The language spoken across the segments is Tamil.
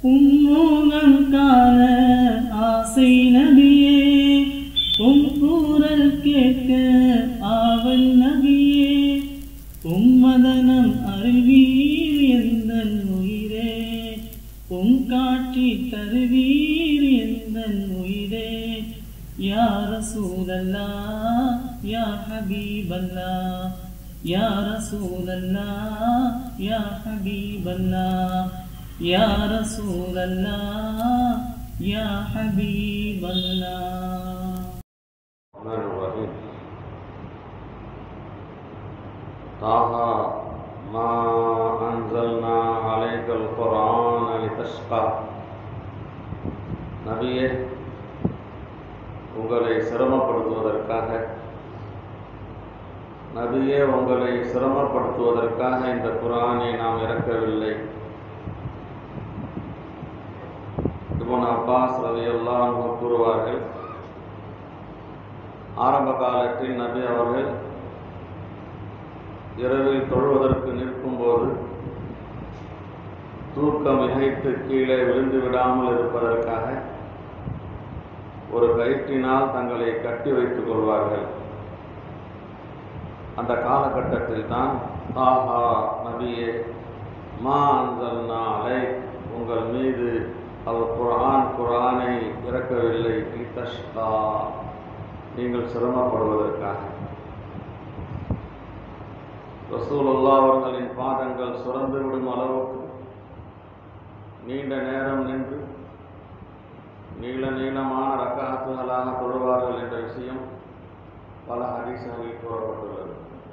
உம்மோகம் காண ஆசை நபியே உம் கூறல் கேட்க ஆவல் நபியே உம்மதனம் அருவீர் எந்தன் உயிரே உம் காட்சி தருவீர் எந்தன் உயிரே யா ரசூலல்லா யா ஹபீபல்லா யா ரசூலல்லா யா ஹபீபல்லா யா ரசூலல்லா யா ஹபீபல்லா الرحمن الرحيم طه ما أنزلنا عليك القرآن لتشقى நபியே உங்களை சிரமப்படுத்துவதற்காக நபியே உங்களை சிரமப்படுத்துவதற்காக இந்த குரானை நாம் இறக்கவில்லை இவன் அப்பாஸ் ரலியல்லாஹு கூறுவார்கள் ஆரம்ப காலத்தில் நபி அவர்கள் இரவில் தொழுவதற்கு நிற்கும்போது தூக்கம் மிகைத்து கீழே விழுந்து விடாமல் இருப்பதற்காக ஒரு கயிற்றினால் தங்களை கட்டி வைத்துக் கொள்வார்கள் அந்த காலகட்டத்தில் தான் தாஹா நபியே மா அன்சல்னா அலை உங்கள் மீது அல் குர்ஆன் குர்ஆனை இறக்கவில்லை இத்தஷ்கா நீங்கள் சிரமப்படுவதற்காக ரசூலுல்லா அவர்களின் பாதங்கள் சுரந்து விடும் அளவுக்கு நீண்ட நேரம் நின்று நீள நீளமான ரக்காத்துகளாக தொழுவார்கள் என்ற விஷயம் பல ஹதீஸ்களில் கூறப்பட்டுள்ளது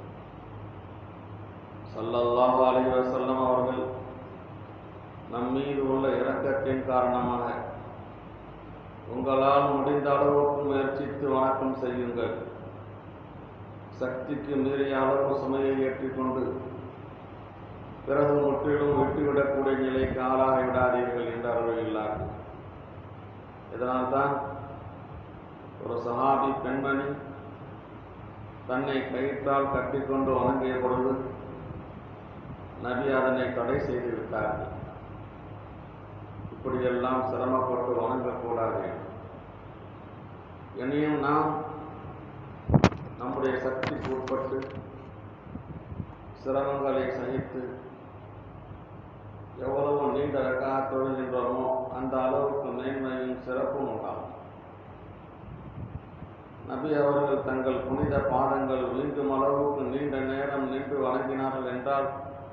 ஸல்லல்லாஹு அலைஹி வஸல்லம் அவர்கள் நம் மீது உள்ள இரக்கத்தின் காரணமாக உங்களால் முடிந்த அளவுக்கு முயற்சித்து வணக்கம் செய்யுங்கள் சக்திக்கு மீறிய அளவு சுமையை ஏற்றிக்கொண்டு பிறகு முற்றிலும் விட்டுவிடக்கூடிய நிலைக்கு ஆளாகி விடாதீர்கள் என்றார்கள் இல்லார்கள் இதனால்தான் ஒரு சஹாபி பெண்மணி தன்னை கயிற்றால் கட்டிக்கொண்டு வணங்கிய பொழுது நபி அதனை தடை செய்து விட்டார்கள் இப்படியெல்லாம் சிரமப்பட்டு வணங்கக்கூடாது இனியும் நாம் நம்முடைய சக்திக்கு உட்பட்டு சிரமங்களை சகித்து எவ்வளவு நீண்ட ரக்கா தொழுகின்றோமோ அந்த அளவுக்கு மேன்மையும் சிறப்பும் உண்டாகும் நபி அவர்கள் தங்கள் புனித பாதங்கள் வீண்டும் அளவுக்கு நீண்ட நேரம் நின்று வணங்கினார்கள் என்றால்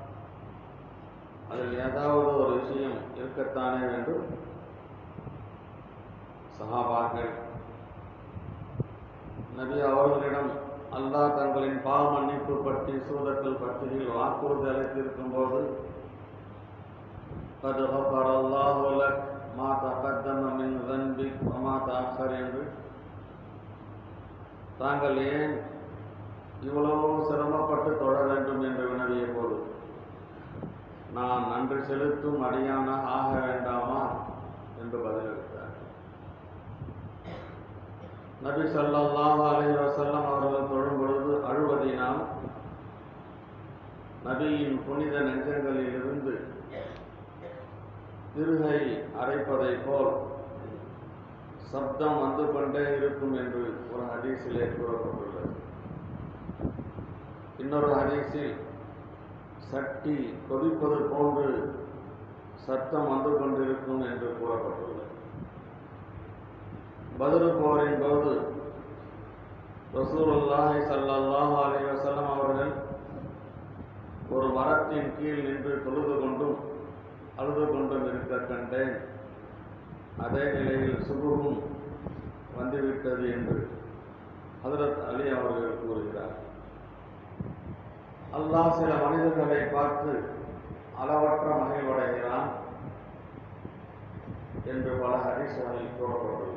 அதில் ஏதாவது ஒரு விஷயம் இருக்கத்தானே வேண்டும் சஹாபாக்கள் நபி அவர்களிடம் அல்லாஹ் தங்களின் பாவ மன்னிப்பு பற்றி சூரத்தில் பற்றியில் வாக்குறுதி அளித்திருக்கும் போது قد غفر الله لك ما تقدم من ذنبك وما تأخر என்று தாங்கள் ஏன் இவ்வளவு சிரமப்பட்டு தொழ வேண்டும் என்று வினவிய போது நான் நன்றி செலுத்தும் அடியானாக ஆக வேண்டாமா என்று பதிலளித்தார் நபி ஸல்லல்லாஹு அலைஹி வஸல்லம் அவர்கள் தொழும் பொழுது அழுவதினால் நபியின் புனித நெஞ்சங்களில் இருந்து திருகை அரைப்பதைப் போல் சப்தம் வந்து கொண்டே இருக்கும் என்று ஒரு ஹதீஸிலே கூறப்பட்டுள்ளது இன்னொரு ஹதீஸில் சட்டி கொதிப்பது போன்று சத்தம் வந்து கொண்டிருக்கும் என்று கூறப்பட்டுள்ளது பதில் போரின் போது ரசூலுல்லாஹி ஸல்லல்லாஹு அலைஹி வஸல்லம் அவர்கள் ஒரு மரத்தின் கீழ் நின்று தொழுது கொண்டும் அழுது கொண்டும் இருக்க கண்டேன் அதே நிலையில் சுபுகும் வந்துவிட்டது என்று ஹதரத் அலி அவர்கள் கூறுகிறார் அல்லாஹ் சில மனிதர்களை பார்த்து அளவற்ற மகிழ்வடைகிறான் என்று பல ஹரிசுகளில் கூறப்பட்டுள்ளது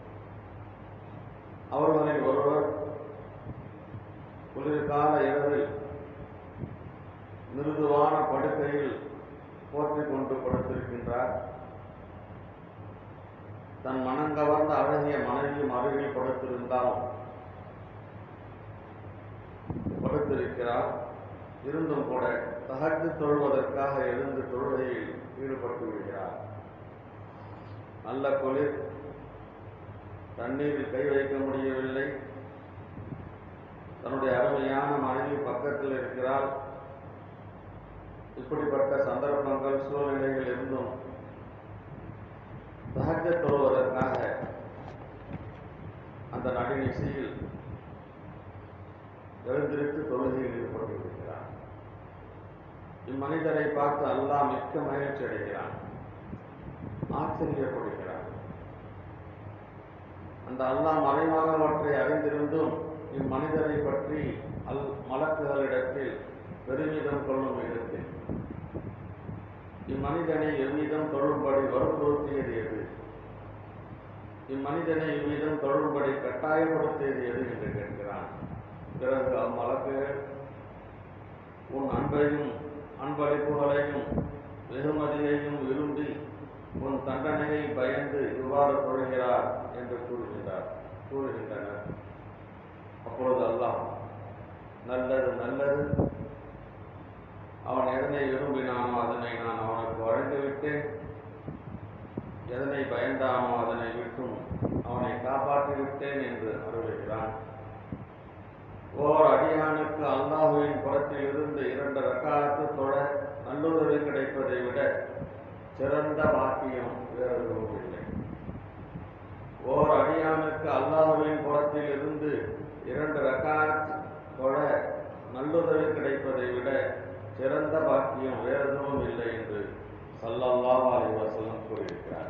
அவர்களில் ஒருவர் குளிர்கால இரவில் மிருதுவான படுக்கையில் போற்றிக் கொண்டு படுத்திருக்கின்றார் தன் மனங்கவர்ந்த அழகிய மனைவியும் அருகில் படுத்திருந்தால் படுத்திருக்கிறார் இருந்தும் கூட தகர்த்து தொழுவதற்காக எழுந்து தொழுகையில் ஈடுபட்டு விடுகிறார் நல்ல குளிர் தண்ணீரில் கை வைக்க முடியவில்லை தன்னுடைய அருமையான மனைவி பக்கத்தில் இருக்கிறாள் இப்படிப்பட்ட சந்தர்ப்பங்கள் சூழ்நிலைகள் இருந்தும் சகஜ தொழுவதற்காக அந்த நடுநிசையில் எழுந்திருத்து தொழுகையில் ஈடுபட்டிருக்கிறார் இம்மனிதரை பார்த்து அல்லாஹ் மிக்க மகிழ்ச்சி அடைகிறான் ஆச்சரியப்படுகிறான் அந்த அல்லாஹ் மறைவானவற்றை அறிந்திருந்தும் இம்மனிதரை பற்றி அல் மலக்குகளிடத்தில் பெருமிதம் கொள்ளும் இடத்தில் இம்மனிதனை எவ்விதம் தொழும்படி வற்புறுத்தியது எது இம்மனிதனை இவ்விதம் தொழும்படி கட்டாயப்படுத்தியது எது என்று கேட்கிறான் பிறகு அம்மலக்குகள் உன் அன்பையும் அன்பளிப்புகளையும் வெகுமதியையும் விரும்பி உன் தண்டனையை பயந்து இவ்வாறு தொழுகிறார் என்று கூறுகின்றார் கூறுகின்றனர் அப்பொழுது அல்லாஹ் நல்லது நல்லது அவன் எதனை விரும்பினானோ அதனை நான் அவனுக்கு வழங்கிவிட்டேன் எதனை பயந்தானோ அதனை விட்டும் அவனை காப்பாற்றி விட்டேன் என்று அருளுகிறான் ஓர் அடியானுக்கு அல்லாஹுவின் புறத்தில் இருந்து இரண்டு ரக்காத்து தொழ நல்லுதவி கிடைப்பதை விட சிறந்த வாக்கியம் வேறு எதுவும் இல்லை ஓர் அடியானுக்கு அல்லாஹுவின் புறத்தில் இருந்து இரண்டு ரக்காத் தொழ நல்லுதவி கிடைப்பதை விட சிறந்த பாக்கியம் வேறு எதுவும் இல்லை என்று சல்லல்லாஹு அலைஹி வஸல்லம் கூறியிருக்கிறார்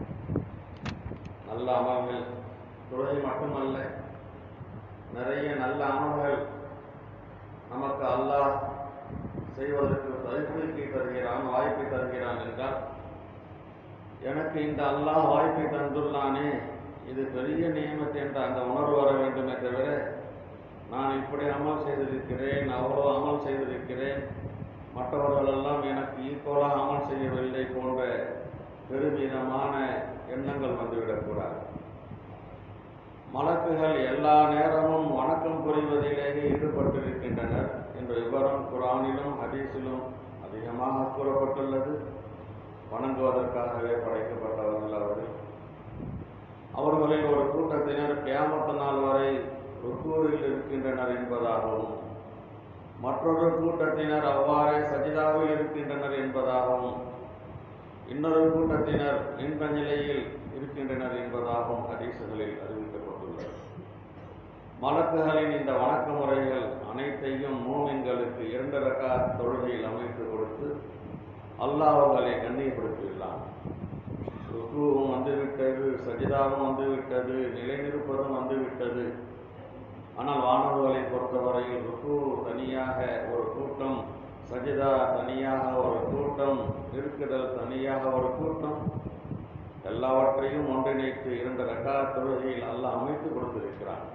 நல்ல அமல்கள் தொழுகை மட்டுமல்ல நிறைய நல்ல அமல்கள் நமக்கு அல்லாஹ் செய்வதற்கு தகுதிக்கு தருகிறான் வாய்ப்பை தருகிறான் என்றால் எனக்கு இந்த அல்லாஹ் வாய்ப்பை தந்துள்ளானே இது பெரிய நியமத்து என்ற அந்த உணர்வு வர வேண்டுமே தவிர நான் இப்படி அமல் செய்திருக்கிறேன் அவ்வளோ அமல் செய்திருக்கிறேன் மற்றவர்கள் எல்லாம் எனக்கு ஈக்குவலாக அமல் செய்யவில்லை போன்ற பெருமிதமான எண்ணங்கள் வந்துவிடக்கூடாது மலக்குகள் எல்லா நேரமும் வணக்கம் புரிவதிலேயே ஈடுபட்டிருக்கின்றனர் என்ற விவரம் குரானிலும் ஹதீஸிலும் அதிகமாக கூறப்பட்டுள்ளது வணங்குவதற்காகவே படைக்கப்பட்டவர்கள் அவர்கள் அவர்களில் ஒரு கூட்டத்தினர் கியாமத்து நாள் வரை ருக்குவில் இருக்கின்றனர் என்பதாகவும் மற்றொரு கூட்டத்தினர் அவ்வாறே சஜிதாவில் இருக்கின்றனர் என்பதாகவும் இன்னொரு கூட்டத்தினர் நின்ற நிலையில் இருக்கின்றனர் என்பதாகவும் ஹதீசுகளில் அறிவிக்கப்பட்டுள்ளது மலக்குகளின் இந்த வணக்க முறைகள் அனைத்தையும் மூமின்களுக்கு இரண்டு ரக்கா தொழுகையில் அமைத்து கொடுத்து அல்லாஹ் அவர்களை கண்ணியப்படுத்தியுள்ளான் ருக்குவும் வந்துவிட்டது சஜிதாவும் வந்துவிட்டது நிலைநிற்பதும் வந்துவிட்டது ஆனால் வானவர்களை பொறுத்தவரையில் ருக்கு தனியாக ஒரு கூட்டம் சஜிதா தனியாக ஒரு கூட்டம் இருக்குதல் தனியாக ஒரு கூட்டம் எல்லாவற்றையும் ஒன்றிணைத்து இரண்டு ரக்கா தொழுகையில் அல்லாஹ் அமைத்து கொடுத்திருக்கிறான்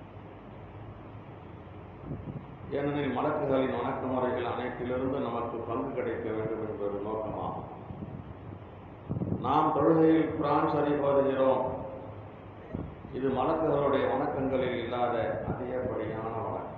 ஏனெனில் மலக்குகளின் வணக்க முறைகள் அனைத்திலிருந்து நமக்கு பங்கு கிடைக்க வேண்டும் என்பது நோக்கமாகும் நாம் தொழுகையில் குரான் சரி போதுகிறோம் இது மலக்குகளுடைய வணக்கங்களில் இல்லாத அதிகப்படியான வணக்கம்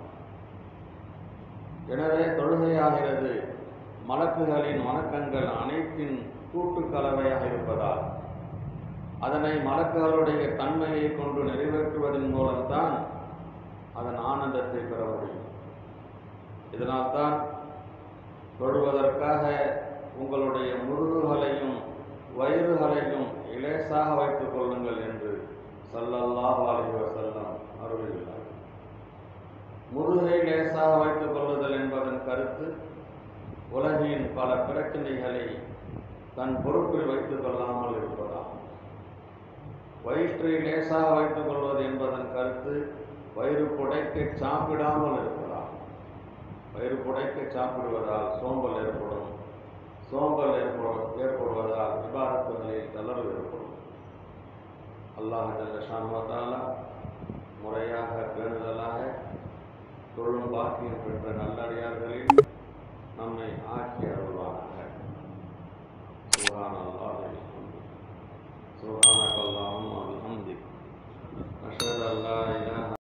எனவே தொழுகையாகிறது மலக்குகளின் வணக்கங்கள் அனைத்தின் கூட்டு கலவையாக இருப்பதால் அதனை மலக்குகளுடைய தன்மையை கொண்டு நிறைவேற்றுவதன் மூலம்தான் அதன் ஆனந்தத்தை பெற முடியும் இதனால்தான் தொழுவதற்காக உங்களுடைய முதுகுகளையும் வயிறுகளையும் இலேசாக வைத்துக் கொள்ளுங்கள் என்று சல்லல்லாஹு அலைஹி வஸல்லம் அருளியுள்ளார் முதுகை லேசாக வைத்துக் கொள்ளுதல் என்பதன் கருத்து உலகின் பல பிரச்சனைகளை தன் பொறுப்பில் வைத்துக் கொள்ளாமல் இருப்பதாகும் வயிற்றை லேசாக வைத்துக் கொள்வது என்பதன் கருத்து வயிறு புடைக்க சாப்பிடாமல் இருப்பதாகும் வயிறு புடைக்க சாப்பிடுவதால் சோம்பல் ஏற்படும் சோம்பல் ஏற்படு ஏற்படுவதால் விவாதத்துகளில் தளர்வு ஏற்படும் அல்லாஹ் ஜல்லஷானுவத்தாலா முறையாக பேணுதலாக தொழும் பாக்கியம் பெற்ற நல்லடியார்களில் நம்மை ஆக்கி அருள்வானாக சுகான் அல்லாஹ் சுகானக் அல்லாஹும் அல்ஹம்திக் அஷ்ஹது அல்லா இலாஹ